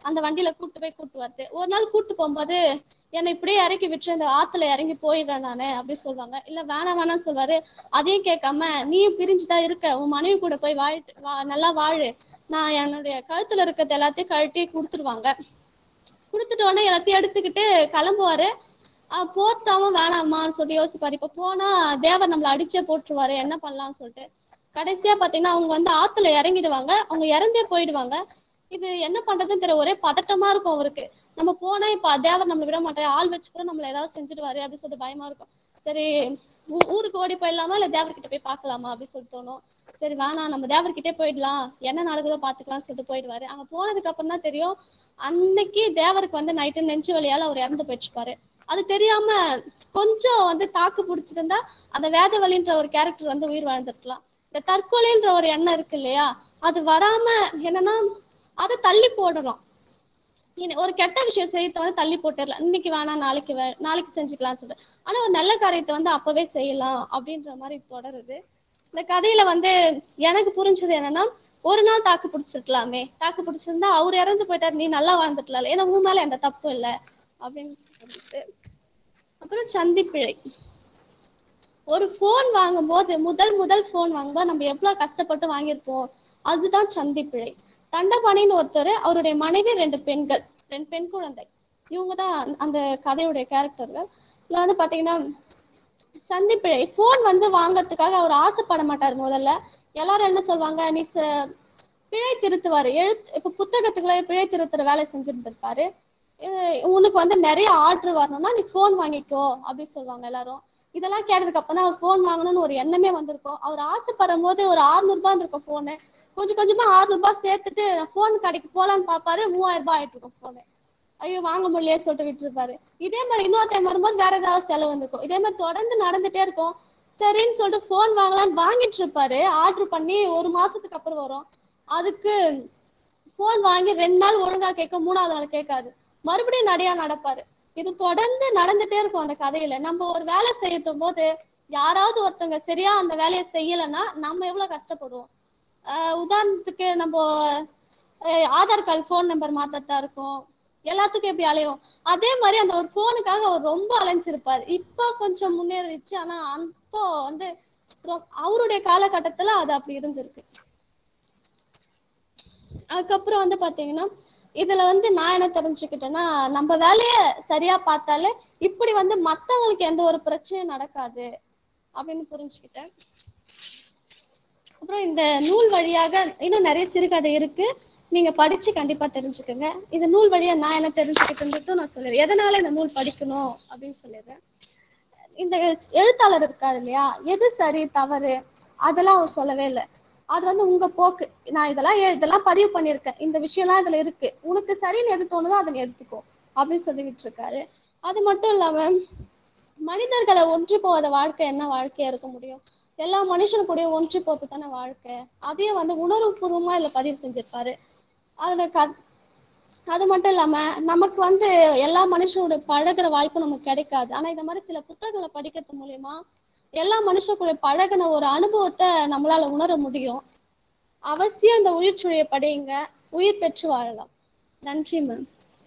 அந்த வண்டியில கூட்டு போய் கூட்டு வருது ஒரு நாள் கூட்டு போகும்போது என்னை இப்படியே இறக்கி விட்டு இந்த ஆத்துல இறங்கி போயிடுறேன் நானு அப்படி சொல்லுவாங்க இல்ல வேணாம் வேணாம்னு சொல்வாரு அதையும் கேட்காம நீயும் பிரிஞ்சுதான் இருக்க உன் மனைவி கூட போய் வாழ் வா நல்லா வாழு நான் என்னுடைய கழுத்துல இருக்கிறது எல்லாத்தையும் கழட்டி கொடுத்துருவாங்க கொடுத்துட்டு உடனே எல்லாத்தையும் எடுத்துக்கிட்டு கிளம்புவாரு ஆஹ் போத்தாம வேணாமான்னு சொல்லி யோசிப்பாரு இப்ப போனா தேவர் நம்மள அடிச்சே போட்டுருவாரு என்ன பண்ணலாம்னு சொல்லிட்டு கடைசியா பாத்தீங்கன்னா அவங்க வந்து ஆத்துல இறங்கிடுவாங்க அவங்க இறந்தே போயிடுவாங்க இது என்ன பண்றதுன்னு தெரியல ஒரே பதட்டமா இருக்கும் அவருக்கு நம்ம போனா இப்ப தேவர் நம்மள விட மாட்டாரு ஆள் வச்சு கூட நம்மள ஏதாவது செஞ்சுடுவாரு அப்படின்னு சொல்லிட்டு பயமா இருக்கும் சரி ஊ- ஊருக்கு ஓடி போயிடலாமா இல்ல தேவர்கிட்ட போய் பார்க்கலாமா அப்படின்னு சொல்லிட்டு தோணும் சரி வேணாம் நம்ம தேவர்கிட்டே போயிடலாம் என்ன நடக்குதோ பாத்துக்கலாம்னு சொல்லிட்டு போயிடுவாரு அங்க போனதுக்கு அப்புறம் தான் தெரியும் அன்னைக்கு தேவருக்கு வந்து நைட்டு நெஞ்சு வலியால அவர் இறந்து போயிட்டுருப்பாரு அது தெரியாம கொஞ்சம் வந்து தாக்கு பிடிச்சிருந்தா அந்த வேதவலின்ற ஒரு கேரக்டர் வந்து உயிர் வாழ்ந்திருக்கலாம் இந்த தற்கொலைன்ற ஒரு எண்ணம் இருக்கு இல்லையா அது வராம என்னன்னா அதை தள்ளி போடணும் இனி ஒரு கெட்ட விஷயம் செய்யறத வந்து தள்ளி போட்டுடலாம் இன்னைக்கு வேணாம் நாளைக்கு வே நாளைக்கு செஞ்சுக்கலாம்னு சொல்லிட்டு ஆனா ஒரு நல்ல காரியத்தை வந்து அப்பவே செய்யலாம் அப்படின்ற மாதிரி தொடருது இந்த கதையில வந்து எனக்கு புரிஞ்சது என்னன்னா ஒரு நாள் தாக்கு பிடிச்சிருக்கலாமே தாக்கு பிடிச்சிருந்தா அவர் இறந்து போயிட்டாரு நீ நல்லா வாழ்ந்துக்கலாம் ஏன்னா உன் மேல எந்த தப்பும் இல்லை அப்படின்னு சொல்லிட்டு அப்புறம் சந்திப்பிழை ஒரு ஃபோன் வாங்கும்போது முதல் முதல் ஃபோன் வாங்கும்போது நம்ம எவ்வளவு கஷ்டப்பட்டு வாங்கியிருப்போம் அதுதான் சந்திப்பிழை தண்டபாணின்னு ஒருத்தர் அவருடைய மனைவி ரெண்டு பெண்கள் ரெண்டு பெண் குழந்தை இவங்க தான் அந்த கதையுடைய கேரக்டர்கள் இதுல வந்து பாத்தீங்கன்னா சந்திப்பிழை ஃபோன் வந்து வாங்கறதுக்காக அவர் ஆசைப்பட மாட்டார் முதல்ல எல்லாரும் என்ன சொல்லுவாங்க நீ ச- பிழை திருத்துவாரு எழுத்து இப்ப புத்தகத்துக்குள்ள பிழை திருத்துற வேலை செஞ்சிருந்திருப்பாரு இது உனக்கு வந்து நிறைய ஆர்டர் வரணும்னா நீ ஃபோன் வாங்கிக்கோ அப்படின்னு சொல்லுவாங்க எல்லாரும் இதெல்லாம் கேட்டதுக்கு அப்புறம் தான் அவர் ஃபோன் வாங்கணும்னு ஒரு எண்ணமே வந்திருக்கும் அவர் ஆசைப்படும் போது ஒரு 600 ரூபாய் இருந்திருக்கும் ஃபோனு கொஞ்சம் கொஞ்சமா 600 ரூபாய் சேர்த்துட்டு ஃபோன் கடைக்கு போலான்னு பாப்பாரு மூவாயிரம் ரூபாய் ஆயிட்டு இருக்கும் ஃபோனு ஐயோ வாங்க முடியலையே சொல்லிட்டு விட்டுருப்பாரு இதே மாதிரி இன்னொரு டைம் வரும்போது வேற ஏதாவது செலவு வந்திருக்கும் இதே மாதிரி தொடர்ந்து நடந்துட்டே இருக்கும் சரின்னு சொல்லிட்டு ஃபோன் வாங்கலாம்னு வாங்கிட்டு இருப்பாரு ஆர்டர் பண்ணி ஒரு மாசத்துக்கு அப்புறம் வரும் அதுக்கு ஃபோன் வாங்கி ரெண்டு நாள் ஒழுங்கா கேட்க மூணாவது நாள் கேட்காது மறுபடியும் நடையா நடப்பாரு இது தொடர்ந்து நடந்துட்டே இருக்கும் அந்த கதையில நம்ம ஒரு வேலை செய்யட்டும் போது யாராவது ஒருத்தவங்க சரியா அந்த வேலையை செய்யலைன்னா நம்ம எவ்வளவு கஷ்டப்படுவோம் ஆஹ் உதாரணத்துக்கு நம்ம ஆஹ் ஆதார் கார்டு ஃபோன் நம்பர் மாத்தத்தா இருக்கும் எல்லாத்துக்கும் எப்படி அலையும் அதே மாதிரி அந்த ஒரு ஃபோனுக்காக அவர் ரொம்ப அலைஞ்சிருப்பாரு இப்போ கொஞ்சம் முன்னேறிச்சு ஆனா அப்போ வந்து ரொ- அவருடைய காலகட்டத்துல அது அப்படி இருந்திருக்கு அதுக்கப்புறம் வந்து பாத்தீங்கன்னா இதுல வந்து நான் என்ன தெரிஞ்சுக்கிட்டேன்னா நம்ம வேலைய சரியா பார்த்தாலே இப்படி வந்து மத்தவங்களுக்கு எந்த ஒரு பிரச்சனையும் நடக்காது அப்படின்னு புரிஞ்சுக்கிட்டேன் அப்புறம் இந்த நூல் வழியாக இன்னும் நிறைய சிறுகதை இருக்கு நீங்க படிச்சு கண்டிப்பா தெரிஞ்சுக்கோங்க இந்த நூல் வழியா நான் என்ன தெரிஞ்சுக்கிட்டேன்றதும் நான் சொல்லிடுறேன் எதனால இந்த நூல் படிக்கணும் அப்படின்னு சொல்லிடுறேன் இந்த எழுத்தாளர் இருக்காரு இல்லையா எது சரி தவறு அதெல்லாம் அவர் சொல்லவே இல்லை அது வந்து உங்க போக்கு நான் இதெல்லாம் எழு- இதெல்லாம் பதிவு பண்ணியிருக்கேன் இந்த விஷயம்லாம் இதுல இருக்கு உனக்கு சரின்னு எது தோணுதோ அதை நீ எடுத்துக்கோ அப்படின்னு சொல்லிக்கிட்டு இருக்காரு அது மட்டும் இல்லாம மனிதர்களை ஒன்று போகாத வாழ்க்கை என்ன வாழ்க்கையா இருக்க முடியும் எல்லா மனுஷன் கூட ஒன்று போத்து தானே வாழ்க்கை அதையும் வந்து உணர்வுபூர்வமா இதுல பதிவு செஞ்சிருப்பாரு அதுல க அது மட்டும் இல்லாம நமக்கு வந்து எல்லா மனுஷனோட பழகுற வாய்ப்பு நமக்கு கிடைக்காது ஆனா இந்த மாதிரி சில புத்தகங்களை படிக்கிறது மூலியமா எல்லா மனுஷன் கூட பழகுன ஒரு அனுபவத்தை நம்மளால உணர முடியும் அவசியம் இந்த உயிர் சுழியை படியுங்க உயிர் பெற்று வாழலாம் நன்றி மேம்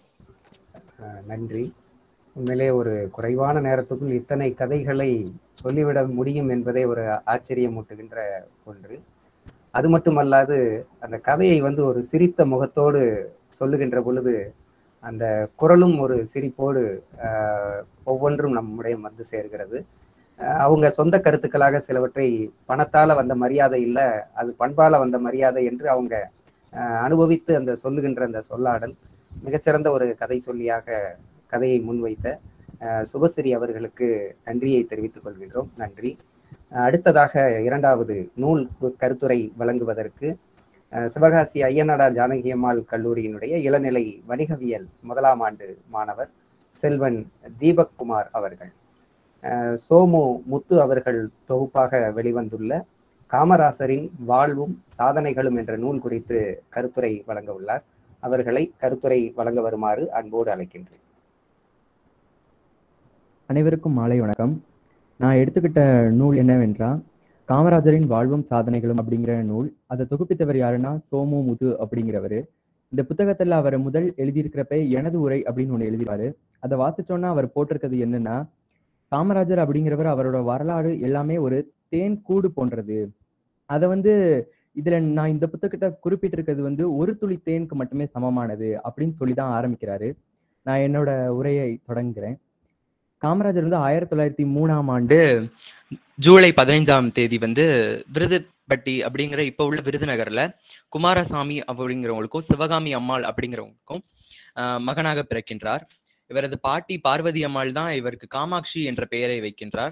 அஹ் நன்றி உண்மையிலே ஒரு குறைவான நேரத்துக்குள் இத்தனை கதைகளை சொல்லிவிட முடியும் என்பதே ஒரு ஆச்சரியமூட்டுகின்ற ஒன்று அது மட்டுமல்லாது அந்த கதையை வந்து ஒரு சிரித்த முகத்தோடு சொல்லுகின்ற பொழுது அந்த குரலும் ஒரு சிரிப்போடு ஆஹ், ஒவ்வொன்றும் நம்முடைய வந்து சேர்கிறது ஆஹ், அவங்க சொந்த கருத்துக்களாக சிலவற்றை பணத்தால வந்த மரியாதை இல்லை அது பண்பால வந்த மரியாதை என்று அவங்க ஆஹ், அனுபவித்து அந்த சொல்லுகின்ற அந்த சொல்லாடல் மிகச்சிறந்த ஒரு கதை சொல்லியாக கதையை முன்வைத்த அஹ், சுபஸ்ரீ அவர்களுக்கு நன்றியை தெரிவித்துக் கொள்கின்றோம் நன்றி அஹ், அடுத்ததாக இரண்டாவது நூல் கு- கருத்துரை வழங்குவதற்கு அஹ், சிவகாசி ஐயனாடார் ஜானகி அம்மாள் கல்லூரியினுடைய இளநிலை வணிகவியல் முதலாம் ஆண்டு மாணவர் செல்வன் தீபக் குமார் அவர்கள் அஹ், சோமு முத்து அவர்கள் தொகுப்பாக வெளிவந்துள்ள காமராசரின் வாழ்வும் சாதனைகளும் என்ற நூல் குறித்து கருத்துரை வழங்க உள்ளார் அவர்களை கருத்துரை வழங்க வருமாறு அன்போடு அழைக்கின்றேன்
அனைவருக்கும் மாலை வணக்கம் நான் எடுத்துக்கிட்ட நூல் என்னவென்றால் காமராஜரின் வாழ்வும் சாதனைகளும் அப்படிங்கிற நூல் அதை தொகுப்பித்தவர் யாருன்னா சோமு முது அப்படிங்கிறவர் இந்த புத்தகத்துல அவர் முதல் எழுதியிருக்கிறப்ப எனது உரை அப்படின்னு ஒண்ணு எழுதிருவாரு அதை வாசிச்சோன்னா அவர் போட்டிருக்கிறது என்னன்னா காமராஜர் அப்படிங்கிறவர் அவரோட வரலாறு எல்லாமே ஒரு தேன் கூடு போன்றது அதை வந்து இதுல நான் இந்த புத்தகத்தை குறிப்பிட்டிருக்கிறது வந்து ஒரு துளி தேனுக்கு மட்டுமே சமமானது அப்படின்னு சொல்லி தான் ஆரம்பிக்கிறாரு நான் என்னோட உரையை தொடங்குகிறேன் காமராஜர் வந்து ஆயிரத்தி தொள்ளாயிரத்தி மூணாம் ஆண்டு
ஜூலை பதினைஞ்சாம் தேதி வந்து விருதுப்பட்டி அப்படிங்கிற இப்ப உள்ள விருதுநகர்ல குமாரசாமி அப்படிங்கிறவங்களுக்கும் சிவகாமி அம்மாள் அப்படிங்கிறவங்களுக்கும் ஆஹ் மகனாக பிறக்கின்றார் இவரது பாட்டி பார்வதி அம்மாள் தான் இவருக்கு காமாட்சி என்ற பெயரை வைக்கின்றார்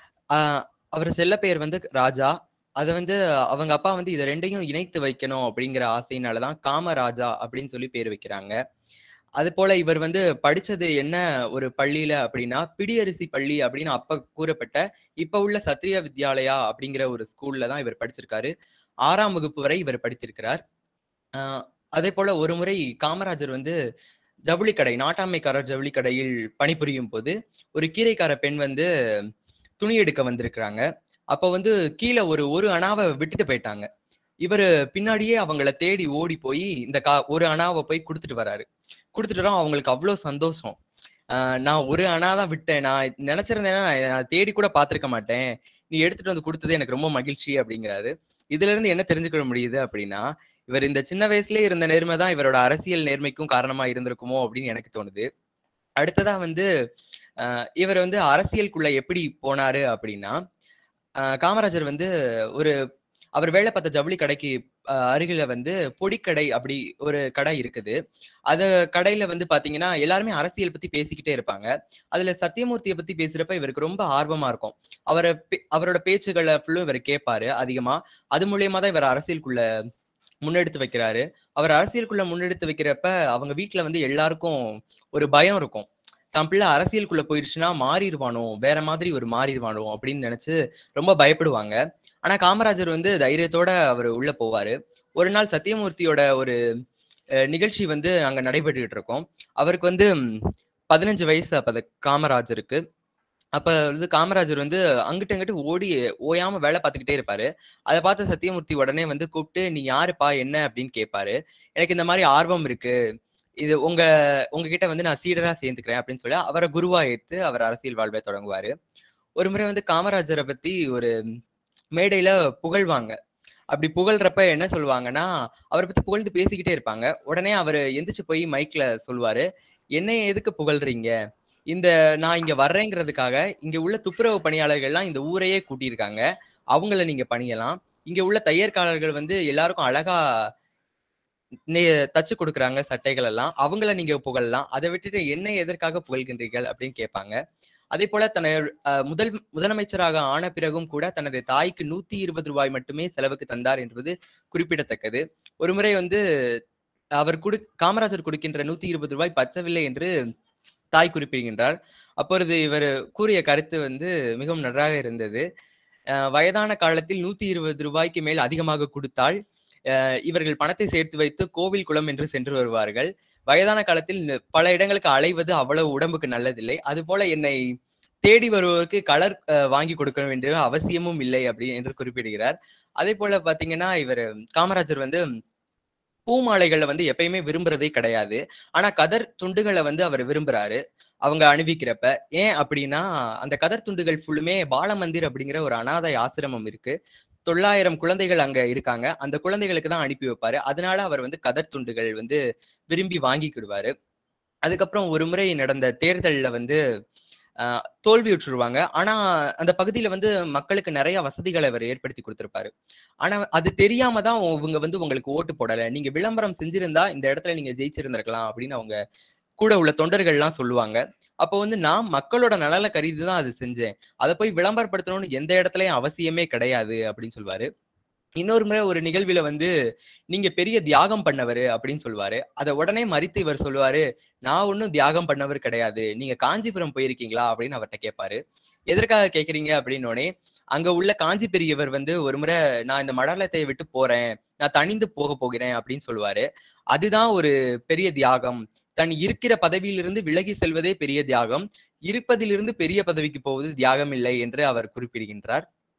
ஆஹ் அவர் செல்ல பெயர் வந்து ராஜா அதை வந்து அவங்க அப்பா வந்து இதை ரெண்டையும் இணைத்து வைக்கணும் அப்படிங்கிற ஆசையினாலதான் காமராஜா அப்படின்னு சொல்லி பேர் வைக்கிறாங்க அது போல இவர் வந்து படிச்சது என்ன ஒரு பள்ளியில அப்படின்னா பிடியரிசி பள்ளி அப்படின்னு அப்ப கூறப்பட்ட இப்ப உள்ள சத்ரியா வித்யாலயா அப்படிங்கிற ஒரு ஸ்கூல்ல தான் இவர் படிச்சிருக்காரு ஆறாம் வகுப்பு வரை இவர் படித்திருக்கிறார் ஆஹ் அதே போல ஒரு முறை காமராஜர் வந்து ஜவுளி கடை நாட்டாமைக்காரர் ஜவுளி கடையில் பணிபுரியும் போது ஒரு கீரைக்கார பெண் வந்து துணி எடுக்க வந்திருக்கிறாங்க அப்ப வந்து கீழே ஒரு ஒரு அணாவை விட்டுட்டு போயிட்டாங்க இவர் பின்னாடியே அவங்கள தேடி ஓடி போய் இந்த கா ஒரு அணாவை போய் கொடுத்துட்டு வராரு கொடுத்துட்டோம் அவங்களுக்கு அவ்வளோ சந்தோஷம் ஆஹ் நான் ஒரு அணா தான் விட்டேன் நான் நினைச்சிருந்தேன்னா நான் நான் தேடி கூட பார்த்திருக்க மாட்டேன் நீ எடுத்துட்டு வந்து கொடுத்தது எனக்கு ரொம்ப மகிழ்ச்சி அப்படிங்கிறாரு இதுல இருந்து என்ன தெரிஞ்சுக்க முடியுது அப்படின்னா இவர் இந்த சின்ன வயசுலயே இருந்த நேர்மை தான் இவரோட அரசியல் நேர்மைக்கும் காரணமா இருந்திருக்குமோ அப்படின்னு எனக்கு தோணுது அடுத்ததா வந்து ஆஹ் இவர் வந்து அரசியலுக்குள்ள எப்படி போனாரு அப்படின்னா ஆஹ் காமராஜர் வந்து ஒரு அவர் வேலை பார்த்த ஜவுளி கடைக்கு ஆஹ் அருகில வந்து பொடிக்கடை அப்படி ஒரு கடை இருக்குது அது கடையில வந்து பாத்தீங்கன்னா எல்லாருமே அரசியல் பத்தி பேசிக்கிட்டே இருப்பாங்க அதுல சத்தியமூர்த்தியை பத்தி பேசுறப்ப இவருக்கு ரொம்ப ஆர்வமா இருக்கும் அவரை பே- அவரோட பேச்சுகளை ஃபுல்லும் இவர் கேட்பாரு அதிகமா அது மூலியமா தான் இவர் அரசியலுக்குள்ள முன்னெடுத்து வைக்கிறாரு அவர் அரசியலுக்குள்ள முன்னெடுத்து வைக்கிறப்ப அவங்க வீட்ல வந்து எல்லாருக்கும் ஒரு பயம் இருக்கும் தன் பிள்ளை அரசியலுக்குள்ள போயிருச்சுன்னா மாறிடுவானோ வேற மாதிரி ஒரு மாறிடுவானோ அப்படின்னு நினைச்சு ரொம்ப பயப்படுவாங்க ஆனா காமராஜர் வந்து தைரியத்தோட அவர் உள்ள போவாரு ஒரு நாள் சத்தியமூர்த்தியோட ஒரு அஹ், நிகழ்ச்சி வந்து அங்க நடைபெற்றுக்கிட்டு இருக்கோம் அவருக்கு வந்து பதினஞ்சு வயசு அப்ப அது காமராஜருக்கு அப்ப வந்து காமராஜர் வந்து அங்கிட்டு அங்கிட்டு ஓடி ஓயாம வேலை பார்த்துக்கிட்டே இருப்பாரு அதை பார்த்த சத்தியமூர்த்தி உடனே வந்து கூப்பிட்டு நீ யாருப்பா என்ன அப்படின்னு கேட்பாரு எனக்கு இந்த மாதிரி ஆர்வம் இருக்கு இது உங்க உங்ககிட்ட வந்து நான் சீடரா சேர்ந்துக்கிறேன் அப்படின்னு சொல்லி அவரை குருவா ஏத்து அவர் அரசியல் வாழ்வை தொடங்குவாரு ஒரு முறை வந்து காமராஜரை பத்தி ஒரு மேடையில புகழ்வாங்க அப்படி புகழ்றப்ப என்ன சொல்லுவாங்கன்னா அவரை பத்தி புகழ்ந்து பேசிக்கிட்டே இருப்பாங்க உடனே அவர் எந்திரிச்சு போய் மைக்ல சொல்லுவாரு என்னைய எதுக்கு புகழ்றீங்க இந்த நான் இங்க வர்றேங்கிறதுக்காக இங்க உள்ள துப்புரவு பணியாளர்கள்லாம் இந்த ஊரையே கூட்டியிருக்காங்க அவங்கள நீங்க பணியலாம் இங்க உள்ள தையற்காரர்கள் வந்து எல்லாருக்கும் அழகா நெ- தச்சு கொடுக்குறாங்க சட்டைகள் எல்லாம் அவங்கள நீங்க புகழலாம் அதை விட்டுட்டு என்ன எதற்காக புகழ்கின்றீர்கள் அப்படின்னு கேட்பாங்க அதே போல தன அஹ், முதல் முதலமைச்சராக ஆன பிறகும் கூட தனது தாய்க்கு நூத்தி இருபது ரூபாய் மட்டுமே செலவுக்கு தந்தார் என்பது குறிப்பிடத்தக்கது ஒருமுறை வந்து அவர் குடு காமராஜர் கொடுக்கின்ற நூத்தி இருபது ரூபாய் பச்சவில்லை என்று தாய் குறிப்பிடுகின்றார் அப்பொழுது இவர் கூறிய கருத்து வந்து மிகவும் நன்றாக இருந்தது அஹ், வயதான காலத்தில் நூத்தி இருபது ரூபாய்க்கு மேல் அதிகமாக கொடுத்தால் அஹ், இவர்கள் பணத்தை சேர்த்து வைத்து கோவில் குளம் என்று சென்று வருவார்கள் வயதான காலத்தில் ந- பல இடங்களுக்கு அலைவது அவ்வளவு உடம்புக்கு நல்லதில்லை அதுபோல என்னை தேடி வருவோருக்கு கலர் அஹ், வாங்கி கொடுக்க வேண்டிய அவசியமும் இல்லை அப்படி என்று குறிப்பிடுகிறார் அதே போல பாத்தீங்கன்னா இவர் காமராஜர் வந்து பூமாலைகளை வந்து எப்பயுமே விரும்புறதே கிடையாது ஆனா கதர் துண்டுகளை வந்து அவர் விரும்புறாரு அவங்க அணிவிக்கிறப்ப ஏன் அப்படின்னா அந்த கதர் துண்டுகள் ஃபுல்லுமே பாலமந்திர் அப்படிங்கிற ஒரு அனாதை ஆசிரமம் இருக்கு தொள்ளாயிரம் குழந்தைகள் அங்க இருக்காங்க அந்த குழந்தைகளுக்கு தான் அனுப்பி வைப்பாரு அதனால அவர் வந்து கதர் துண்டுகள் வந்து விரும்பி வாங்கிக்கிடுவாரு அதுக்கப்புறம் ஒரு முறை நடந்த தேர்தல்ல வந்து ஆஹ், தோல்வியுற்றுருவாங்க ஆனா அந்த பகுதியில வந்து மக்களுக்கு நிறைய வசதிகளை அவர் ஏற்படுத்தி கொடுத்திருப்பாரு ஆனா அது தெரியாம தான் இவங்க வந்து உங்களுக்கு ஓட்டு போடல நீங்க விளம்பரம் செஞ்சிருந்தா இந்த இடத்துல நீங்க ஜெயிச்சிருந்திருக்கலாம் அப்படின்னு அவங்க கூட உள்ள தொண்டர்கள்லாம் சொல்லுவாங்க அப்போ வந்து நான் மக்களோட நலனை கருதி தான் அது செஞ்சேன் அதை போய் விளம்பரப்படுத்தணும்னு எந்த இடத்துலயும் அவசியமே கிடையாது அப்படின்னு சொல்லுவாரு இன்னொரு முறை ஒரு நிகழ்வில வந்து நீங்க பெரிய தியாகம் பண்ணவர் அப்படின்னு சொல்லுவாரு அதை உடனே மறித்து இவர் சொல்லுவாரு நான் ஒன்றும் தியாகம் பண்ணவர் கிடையாது நீங்க காஞ்சிபுரம் போயிருக்கீங்களா அப்படின்னு அவர்கிட்ட கேட்பாரு எதற்காக கேக்குறீங்க அப்படின்னோடனே அங்க உள்ள காஞ்சி பெரியவர் வந்து ஒரு முறை நான் இந்த மடலத்தை விட்டு போறேன் நான் தனிந்து போக போகிறேன் அப்படின்னு சொல்லுவாரு அதுதான் ஒரு பெரிய தியாகம் தன் இருக்கிற பதவியிலிருந்து விலகி செல்வதே பெரிய தியாகம் இருப்பதிலிருந்து பெரிய பதவிக்கு போவது தியாகம் இல்லை என்று அவர் குறிப்பிடுகின்றார்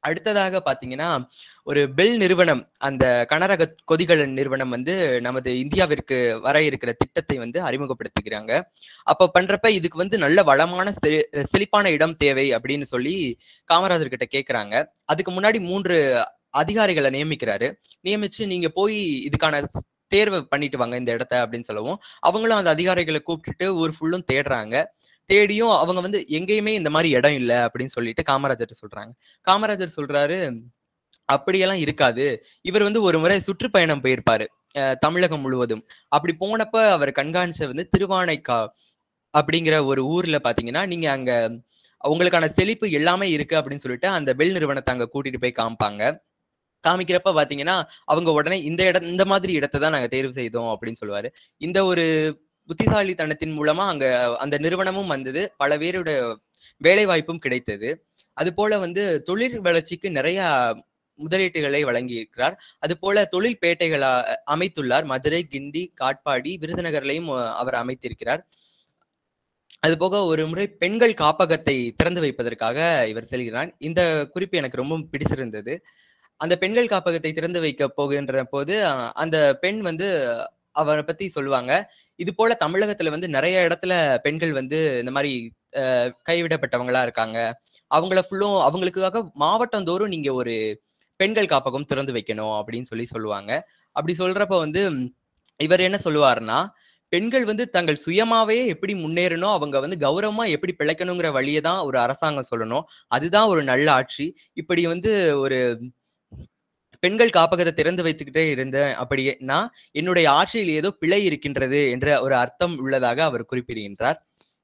அடுத்ததாக பாத்தீங்கன்னா ஒரு பெல் நிறுவனம் அந்த கனரக கொதிகலன் நிறுவனம் வந்து நமது இந்தியாவிற்கு வர இருக்கிற திட்டத்தை வந்து அறிமுகப்படுத்திக்கிறாங்க அப்ப பண்றப்ப இதுக்கு வந்து நல்ல வளமான செ- செழிப்பான இடம் தேவை அப்படின்னு சொல்லி காமராஜர் கிட்ட கேக்குறாங்க அதுக்கு முன்னாடி மூன்று அதிகாரிகளை நியமிக்கிறாரு நியமிச்சு நீங்க போய் இதுக்கான தேர்வு பண்ணிட்டு வாங்க இந்த இடத்த அப்படின்னு சொல்லவும் அவங்களும் அந்த அதிகாரிகளை கூப்பிட்டுட்டு ஊர் ஃபுல்லும் தேடுறாங்க தேடியும் அவங்க வந்து எங்கேயுமே இந்த மாதிரி இடம் இல்லை அப்படின்னு சொல்லிட்டு காமராஜர் சொல்றாங்க காமராஜர் சொல்றாரு அப்படியெல்லாம் இருக்காது இவர் வந்து ஒரு முறை சுற்றுப்பயணம் போயிருப்பாரு அஹ் தமிழகம் முழுவதும் அப்படி போனப்ப அவர் கண்காணிச்ச வந்து திருவானைக்கா அப்படிங்கிற ஒரு ஊர்ல பாத்தீங்கன்னா நீங்க அங்க உங்களுக்கான செழிப்பு எல்லாமே இருக்கு அப்படின்னு சொல்லிட்டு அந்த பெல் நிறுவனத்தை அங்க கூட்டிட்டு போய் காமிப்பாங்க காமிக்கிறப்ப பாத்தீங்கன்னா அவங்க உடனே இந்த இடம் இந்த மாதிரி இடத்தை தான் நாங்க தேர்வு செய்தோம் அப்படின்னு சொல்லுவாரு இந்த ஒரு புத்திசாலித்தனத்தின் மூலமா அங்க அந்த நிறுவனமும் வந்தது பல பேரோட வேலை வாய்ப்பும் கிடைத்தது அது போல வந்து தொழில் வளர்ச்சிக்கு நிறைய முதலீட்டுகளை வழங்கி இருக்கிறார் அது போல தொழில் பேட்டைகளா அமைத்துள்ளார் மதுரை கிண்டி காட்பாடி விருதுநகர்லையும் அஹ், அவர் அமைத்திருக்கிறார் அது போக ஒரு முறை பெண்கள் காப்பகத்தை திறந்து வைப்பதற்காக இவர் செல்கிறார் இந்த குறிப்பு எனக்கு ரொம்ப பிடிச்சிருந்தது அந்த பெண்கள் காப்பகத்தை திறந்து வைக்க போகின்ற போது அஹ், அந்த பெண் வந்து அவரை பத்தி சொல்லுவாங்க இது போல தமிழகத்துல வந்து நிறைய இடத்துல பெண்கள் வந்து இந்த மாதிரி அஹ், கைவிடப்பட்டவங்களா இருக்காங்க அவங்கள ஃபுல்லும் அவங்களுக்காக மாவட்டம் தோறும் நீங்க ஒரு பெண்கள் காப்பகம் திறந்து வைக்கணும் அப்படின்னு சொல்லி சொல்லுவாங்க அப்படி சொல்றப்ப வந்து ம், இவர் என்ன சொல்லுவாருன்னா பெண்கள் வந்து தங்கள் சுயமாவே எப்படி முன்னேறணும் அவங்க வந்து கௌரவமா எப்படி பிழைக்கணுங்கிற வழியை தான் ஒரு அரசாங்கம் சொல்லணும் அதுதான் ஒரு நல்ல ஆட்சி இப்படி வந்து ஒரு பெண்கள் காப்பகத்தை திறந்து வைத்துக்கிட்டே இருந்தேன் அப்படின்னா என்னுடைய ஆட்சியில் ஏதோ பிழை இருக்கின்றது என்ற ஒரு அர்த்தம் உள்ளதாக அவர் குறிப்பிடுகின்றார்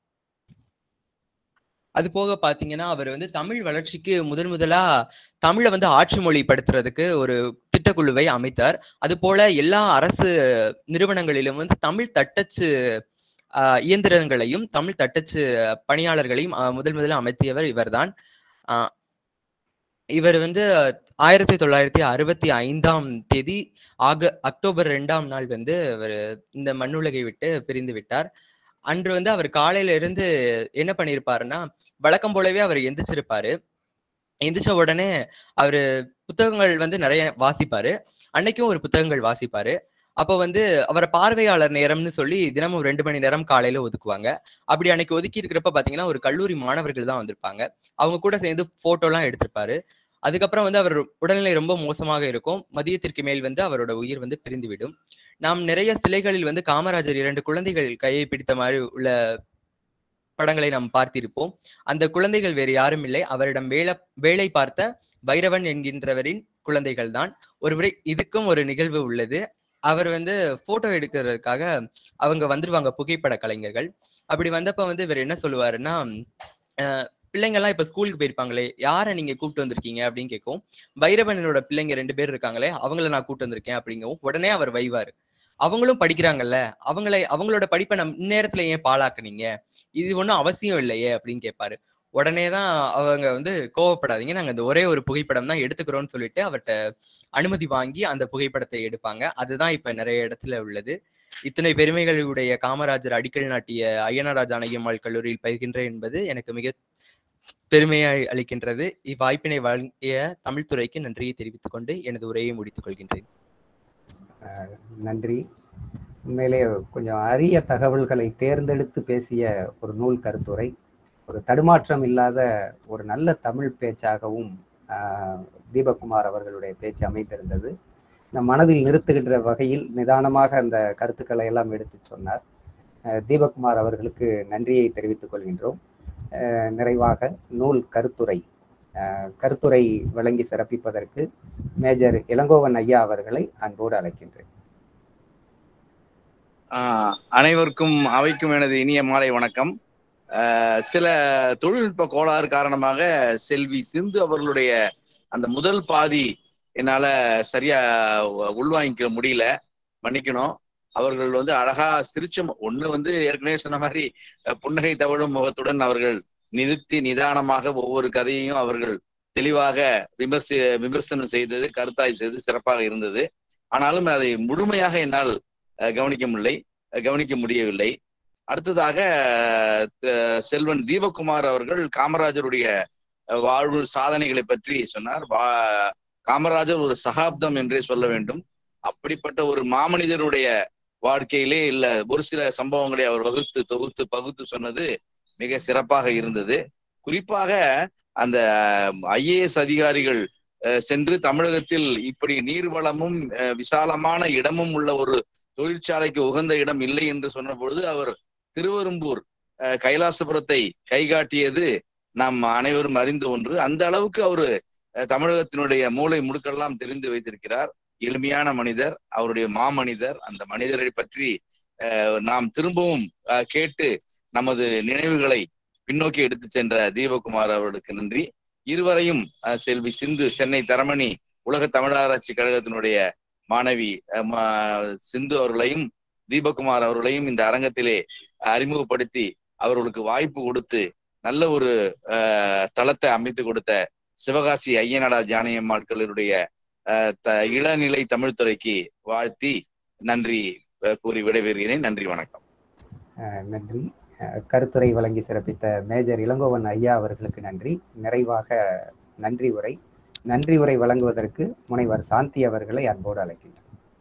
அது போக பாத்தீங்கன்னா அவர் வந்து தமிழ் வளர்ச்சிக்கு முதன் முதலா தமிழை வந்து ஆட்சி மொழிப்படுத்துறதுக்கு ஒரு திட்டக்குழுவை அமைத்தார் அது போல எல்லா அரசு நிறுவனங்களிலும் வந்து தமிழ் தட்டச்சு ஆஹ், இயந்திரங்களையும் தமிழ் தட்டச்சு பணியாளர்களையும் ஆஹ், முதல் முதல்ல அமைத்தியவர் இவர்தான் ஆஹ், இவர் வந்து ஆயிரத்தி தொள்ளாயிரத்தி அறுபத்தி ஐந்தாம் தேதி ஆக அக்டோபர் ரெண்டாம் நாள் வந்து அவர் இந்த மண்ணுலகை விட்டு பிரிந்து விட்டார் அன்று வந்து அவர் காலையில இருந்து என்ன பண்ணியிருப்பாருன்னா வழக்கம் போலவே அவர் எந்திரிச்சிருப்பாரு எந்திரிச்ச உடனே அவரு புத்தகங்கள் வந்து நிறைய வாசிப்பாரு அன்னைக்கும் ஒரு புத்தகங்கள் வாசிப்பாரு அப்போ வந்து அவரை பார்வையாளர் நேரம்னு சொல்லி தினமும் ரெண்டு மணி நேரம் காலையில ஒதுக்குவாங்க அப்படி அன்னைக்கு ஒதுக்கி இருக்கிறப்ப பாத்தீங்கன்னா ஒரு கல்லூரி மாணவர்கள் தான் வந்திருப்பாங்க அவங்க கூட சேர்ந்து போட்டோ எல்லாம் எடுத்திருப்பாரு அதுக்கப்புறம் வந்து அவர் உடல்நிலை ரொம்ப மோசமாக இருக்கும் மதியத்திற்கு மேல் வந்து அவரோட உயிர் வந்து பிரிந்துவிடும் நாம் நிறைய சிலைகளில் வந்து காமராஜர் இரண்டு குழந்தைகள் கையை பிடித்த மாதிரி உள்ள படங்களை நாம் பார்த்திருப்போம் அந்த குழந்தைகள் வேறு யாரும் இல்லை அவரிடம் வேலை வேலை பார்த்த பைரவன் என்கின்றவரின் குழந்தைகள் தான் ஒருமுறை இதுக்கும் ஒரு நிகழ்வு உள்ளது அவர் வந்து போட்டோ எடுக்கிறதுக்காக அவங்க வந்துருவாங்க புகைப்பட கலைஞர்கள் அப்படி வந்தப்ப வந்து இவர் என்ன சொல்லுவாருன்னா அஹ், பிள்ளைங்கெல்லாம் இப்ப ஸ்கூலுக்கு போயிருப்பாங்களே யாரை நீங்க கூப்பிட்டு வந்திருக்கீங்க அப்படின்னு கேட்கும் பைரவனோட பிள்ளைங்க ரெண்டு பேர் இருக்காங்களே அவங்கள நான் கூப்பிட்டு வந்திருக்கேன் அப்படிங்கவும் உடனே அவர் வைவாரு அவங்களும் படிக்கிறாங்கல்ல அவங்களை அவங்களோட படிப்பை நம் இந்நேரத்துல ஏன் பாழாக்குனீங்க இது ஒன்றும் அவசியம் இல்லையே அப்படின்னு கேட்பாரு உடனே தான் அவங்க வந்து கோவப்படாதீங்க நாங்க இந்த ஒரே ஒரு புகைப்படம் தான் எடுத்துக்கிறோம்னு சொல்லிட்டு அவர்கிட்ட அனுமதி வாங்கி அந்த புகைப்படத்தை எடுப்பாங்க அதுதான் இப்ப நிறைய இடத்துல உள்ளது இத்தனை பெருமைகளுடைய காமராஜர் அடிக்கல் நாட்டிய ஐயனாராஜ அணையம்மாள் கல்லூரியில் பயிர்கின்றேன் என்பது எனக்கு மிக பெருமையை அளிக்கின்றது இவ்வாய்ப்பினை வழங்கிய தமிழ்துறைக்கு நன்றியை தெரிவித்துக் கொண்டு எனது உரையை முடித்துக் கொள்கின்றேன்
நன்றி உண்மையிலே கொஞ்சம் அரிய தகவல்களை தேர்ந்தெடுத்து பேசிய ஒரு நூல் கருத்துரை ஒரு தடுமாற்றம் இல்லாத ஒரு நல்ல தமிழ் பேச்சாகவும் ஆஹ், தீபக்குமார் அவர்களுடைய பேச்சு அமைந்திருந்தது நம் மனதில் நிறுத்துகின்ற வகையில் நிதானமாக அந்த கருத்துக்களை எல்லாம் எடுத்து சொன்னார் ஆஹ், தீபக்குமார் அவர்களுக்கு நன்றியை தெரிவித்துக் கொள்கின்றோம் ஆஹ், நிறைவாக நூல் கருத்துரை ஆஹ், கருத்துரை வழங்கி சிறப்பிப்பதற்கு மேஜர் இளங்கோவன் ஐயா அவர்களை அன்போடு அழைக்கின்றேன்
ஆஹ் அனைவருக்கும் அவைக்கும் எனது இனிய மாலை வணக்கம் ஆஹ் சில தொழில்நுட்ப கோளாறு காரணமாக செல்வி சிந்து அவர்களுடைய அந்த முதல் பாதி என்னால சரியா உ- உள்வாங்கிக்க முடியல மன்னிக்கணும் அவர்கள் வந்து அழகா சிரிச்ச மு- ஒண்ணு வந்து ஏற்கனவே சொன்ன மாதிரி அஹ், புன்னகை தவழும் முகத்துடன் அவர்கள் நிறுத்தி நிதானமாக ஒவ்வொரு கதையையும் அவர்கள் தெளிவாக விமர்சி விமர்சனம் செய்தது கருத்தாய்வு செய்தது சிறப்பாக இருந்தது ஆனாலும் அதை முழுமையாக என்னால் அஹ், கவனிக்க முடியலை அஹ், கவனிக்க முடியவில்லை அடுத்ததாக அஹ், த- செல்வன் தீபக்குமார் அவர்கள் காமராஜருடைய அஹ், வாழ்வு சாதனைகளை பற்றி சொன்னார் வா- காமராஜர் ஒரு சகாப்தம் என்றே சொல்ல வேண்டும் அப்படிப்பட்ட ஒரு மாமனிதருடைய வாழ்க்கையிலே இல்ல ஒரு சில சம்பவங்களை அவர் வகுத்து தொகுத்து பகுத்து சொன்னது மிக சிறப்பாக இருந்தது குறிப்பாக அந்த ஐஏஎஸ் அதிகாரிகள் அஹ், சென்று தமிழகத்தில் இப்படி நீர்வளமும் அஹ், விசாலமான இடமும் உள்ள ஒரு தொழிற்சாலைக்கு உகந்த இடம் இல்லை என்று சொன்ன பொழுது அவர் திருவெரும்பூர் அஹ், கைலாசபுரத்தை கைகாட்டியது நாம் அனைவரும் அறிந்த ஒன்று அந்த அளவுக்கு அவரு அஹ், தமிழகத்தினுடைய மூளை முடுக்கெல்லாம் தெரிந்து வைத்திருக்கிறார் எளிமையான மனிதர் அவருடைய மாமனிதர் அந்த மனிதரை பற்றி அஹ், நாம் திரும்பவும் அஹ், கேட்டு நமது நினைவுகளை பின்னோக்கி எடுத்து சென்ற தீபகுமார் அவர்களுக்கு நன்றி இருவரையும் அஹ், செல்வி சிந்து சென்னை தரமணி உலக தமிழராட்சி கழகத்தினுடைய மாணவி அஹ், மா- சிந்து அவர்களையும் தீபகுமார் அவர்களையும் இந்த அரங்கத்திலே அறிமுகப்படுத்தி அவர்களுக்கு வாய்ப்பு கொடுத்து நல்ல ஒரு அஹ், தளத்தை அமைத்து கொடுத்த சிவகாசி ஐயனடா ஜானகியம்மாட்களுடைய அஹ், த- இளநிலை தமிழ்துறைக்கு வாழ்த்தி நன்றி அஹ், கூறி விடைபெறுகிறேன் நன்றி வணக்கம்
அஹ் நன்றி அஹ் கருத்துரை வழங்கி சிறப்பித்த மேஜர் இளங்கோவன் ஐயா அவர்களுக்கு நன்றி நிறைவாக நன்றி உரை நன்றி உரை வழங்குவதற்கு முனைவர் சாந்தி அவர்களை அன்போடு அழைக்கின்றனர்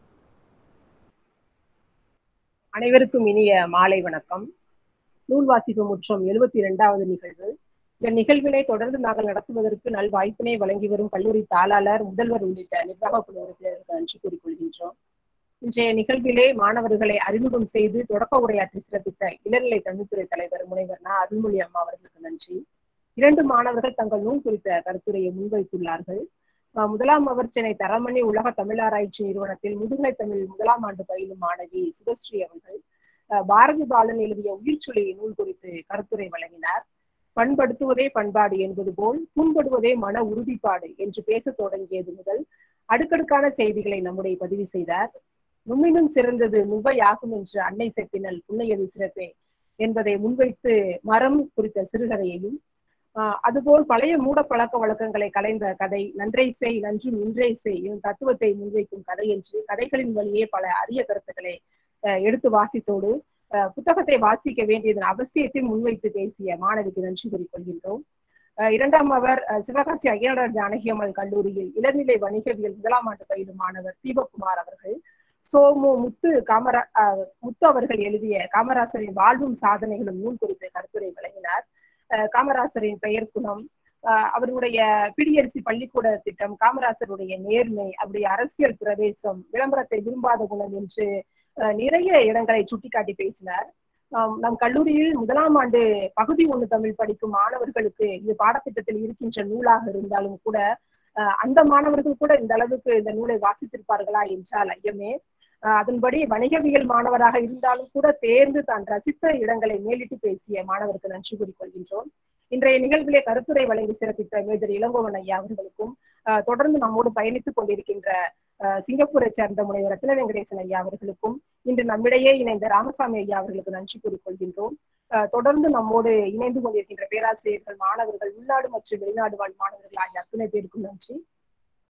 அனைவருக்கும் இனிய மாலை வணக்கம் நூல் வாசிப்பு முற்றம் எழுபத்தி இரண்டாவது நிகழ்வு இந்த நிகழ்வினை தொடர்ந்து நாங்கள் நடத்துவதற்கு நல் வாய்ப்பினை வழங்கி வரும் கல்லூரி தாளாளர் முதல்வர் உள்ளிட்ட நிர்வாக குழு உறுப்பினர்களுக்கு நன்றி கூறிக்கொள்கின்றோம் இன்றைய நிகழ்விலே மாணவர்களை அறிமுகம் செய்து தொடக்க உரையாற்றி சிறப்பித்த இளநிலை தமிழ்துறை தலைவர் முனைவர் நா அருள்மொழி அம்மா அவர்களுக்கு நன்றி இரண்டு மாணவர்கள் தங்கள் நூல் குறித்த கருத்துரையை முன்வைத்துள்ளார்கள் அஹ் முதலாம் அவர் சென்னை தரமணி உலக தமிழாராய்ச்சி நிறுவனத்தில் முதுகலை தமிழ் முதலாம் ஆண்டு பயிலும் மாணவி சுபஸ்ரீ அவர்கள் அஹ் பாரதி பாலன் எழுதிய உயிர்ச்சொலி நூல் குறித்து கருத்துரை வழங்கினார் பண்படுத்துவதே பண்பாடு என்பது போல் புண்படுவதே மன உறுதிப்பாடு என்று பேசத் தொடங்கியது முதல் அடுக்கடுக்கான செய்திகளை நம்முடைய பதிவு செய்தார் நுண்ணினும் சிறந்தது நுவையாகும் என்று அன்னை செப்பினல் புன்னையது சிறப்பே என்பதை முன்வைத்து மரம் குறித்த சிறுகதையையும் ஆஹ் அதுபோல் பழைய மூட பழக்க வழக்கங்களை கலைந்த கதை நன்றை செய் நன்றும் இன்றை செய் எனும் தத்துவத்தை முன்வைக்கும் கதை என்று கதைகளின் வழியே பல அரிய கருத்துக்களை அஹ் எடுத்து வாசித்தோடு அஹ் புத்தகத்தை வாசிக்க வேண்டியதன் அவசியத்தை முன்வைத்து பேசிய மாணவிக்கு நன்றி கூறிக்கொள்கின்றோம் அஹ் இரண்டாம் அவர் அஹ் சிவகாசி ஐயனார் ஜானகியம்மாள் கல்லூரியில் இளநிலை வணிகவியல் முதலாம் ஆண்டு பயிலும் மாணவர் தீபக்குமார் அவர்கள் சோமு முத்து காமரா அஹ் முத்து அவர்கள் எழுதிய காமராசரின் வாழ்வும் சாதனைகளும் நூல் குறித்து கருத்துரை வழங்கினார் அஹ் காமராசரின் பெயர் குணம் அஹ் அவருடைய பிடியரிசி பள்ளிக்கூட திட்டம் காமராசருடைய நேர்மை அவருடைய அரசியல் பிரவேசம் விளம்பரத்தை விரும்பாத குணம் என்று அஹ் நிறைய இடங்களை சுட்டிக்காட்டி பேசினார் ஆம், நம் கல்லூரியில் முதலாம் ஆண்டு பகுதி ஒன்று தமிழ் படிக்கும் மாணவர்களுக்கு இது பாடத்திட்டத்தில் இருக்கின்ற நூலாக இருந்தாலும் கூட அஹ் அந்த மாணவர்கள் கூட இந்த அளவுக்கு இந்த நூலை வாசித்திருப்பார்களா என்றால் ஐயமே அஹ் அதன்படி வணிகவியல் மாணவராக இருந்தாலும் கூட தேர்ந்து தான் ரசித்த இடங்களை மேலிட்டு பேசிய மாணவருக்கு நன்றி கூறிக்கொள்கின்றோம் இன்றைய நிகழ்விலே கருத்துரை வழங்கி சிறப்பித்த மேஜர் இளங்கோவன் ஐயா அவர்களுக்கும் அஹ் தொடர்ந்து நம்மோடு பயணித்துக் கொண்டிருக்கின்ற அஹ் சிங்கப்பூரை சேர்ந்த முனைவர் ரத்ன வெங்கடேசன் ஐயா அவர்களுக்கும் இன்று நம்மிடையே இணைந்த ராமசாமி ஐயா அவர்களுக்கு நன்றி கூறிக்கொள்கின்றோம் அஹ் தொடர்ந்து நம்மோடு இணைந்து கொண்டிருக்கின்ற பேராசிரியர்கள் மாணவர்கள் உள்நாடு மற்றும் வெளிநாடு வாழ் மாணவர்கள் ஆகிய அத்தனை பேருக்கும் நன்றி